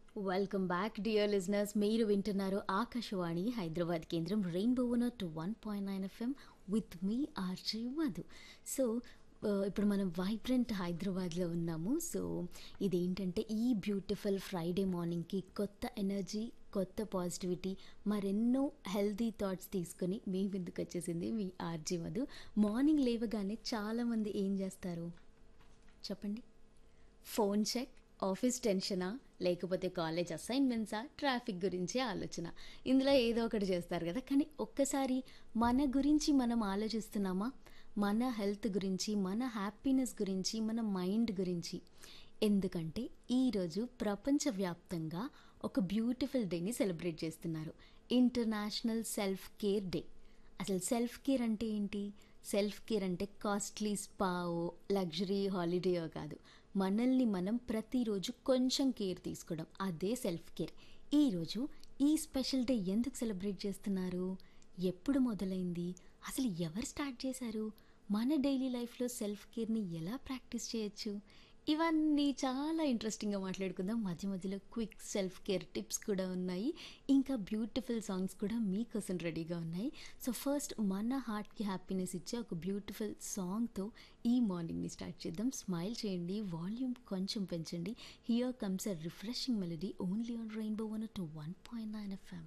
Welcome back dear listeners మీరు వింటున్నారు ఆకాశవాణి హైదరాబాద్ కేంద్రం rainbow two one point nine FM with మీ ఆర్జే మధు సో ఆ, ఇప్పుడు మనం వైబ్రెంట్ హైదరాబాద్లో ఉన్నాము సో ఇదేంటంటే ఈ బ్యూటిఫుల్ ఫ్రైడే మార్నింగ్కి కొత్త ఎనర్జీ కొత్త పాజిటివిటీ మరెన్నో హెల్తీ థాట్స్ తీసుకొని మీ ముందుకు వచ్చేసింది మీ ఆర్జే మధు మార్నింగ్ లేవగానే చాలామంది ఏం చేస్తారు చెప్పండి ఫోన్ చెక్ ఆఫీస్ టెన్షనా లేకపోతే కాలేజ్ అసైన్మెంట్సా ట్రాఫిక్ గురించి ఆలోచన ఇందులో ఏదో ఒకటి చేస్తారు కదా కానీ ఒక్కసారి మన గురించి మనం ఆలోచిస్తున్నామా మన హెల్త్ గురించి మన హ్యాపీనెస్ గురించి మన మైండ్ గురించి ఎందుకంటే ఈరోజు ప్రపంచవ్యాప్తంగా ఒక బ్యూటిఫుల్ డేని సెలబ్రేట్ చేస్తున్నారు ఇంటర్నేషనల్ సెల్ఫ్ కేర్ డే అసలు సెల్ఫ్ కేర్ అంటే ఏంటి సెల్ఫ్ కేర్ అంటే కాస్ట్లీ స్పావో లగ్జరీ హాలిడేయో కాదు మనల్ని మనం ప్రతిరోజు కొంచెం కేర్ తీసుకోవడం అదే సెల్ఫ్ కేర్ ఈరోజు ఈ స్పెషల్ డే ఎందుకు సెలబ్రేట్ చేస్తున్నారు ఎప్పుడు మొదలైంది అసలు ఎవరు స్టార్ట్ చేశారు మన డైలీ లైఫ్లో సెల్ఫ్ కేర్ని ఎలా ప్రాక్టీస్ చేయొచ్చు ఇవన్నీ చాలా ఇంట్రెస్టింగ్గా మాట్లాడుకుందాం మధ్య మధ్యలో క్విక్ సెల్ఫ్ కేర్ టిప్స్ కూడా ఉన్నాయి ఇంకా బ్యూటిఫుల్ సాంగ్స్ కూడా మీకోసం రెడీగా ఉన్నాయి సో ఫస్ట్ మన హార్ట్కి హ్యాపీనెస్ ఇచ్చే ఒక బ్యూటిఫుల్ సాంగ్తో ఈ మార్నింగ్ని స్టార్ట్ చేద్దాం స్మైల్ చేయండి వాల్యూమ్ కొంచెం పెంచండి here comes a refreshing melody only on rainbow one two one point nine FM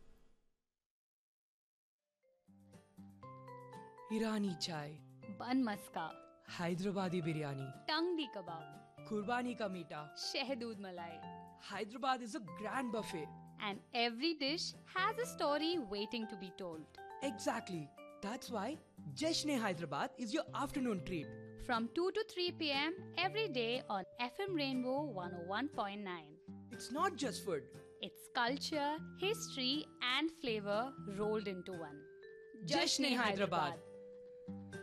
Irani chai bun मस्का हैदराबादी बिरयानी टंगडी कबाब कुर्बानी का मीठा शहदूद मलाई Hyderabad is a grand buffet. and every dish has a story waiting to be told Exactly. That's why Jashne Hyderabad is your afternoon treat. from 2 to 3 p.m. every day on FM Rainbow 101.9 It's not just food. it's culture history and flavor rolled into one Jashne Hyderabad.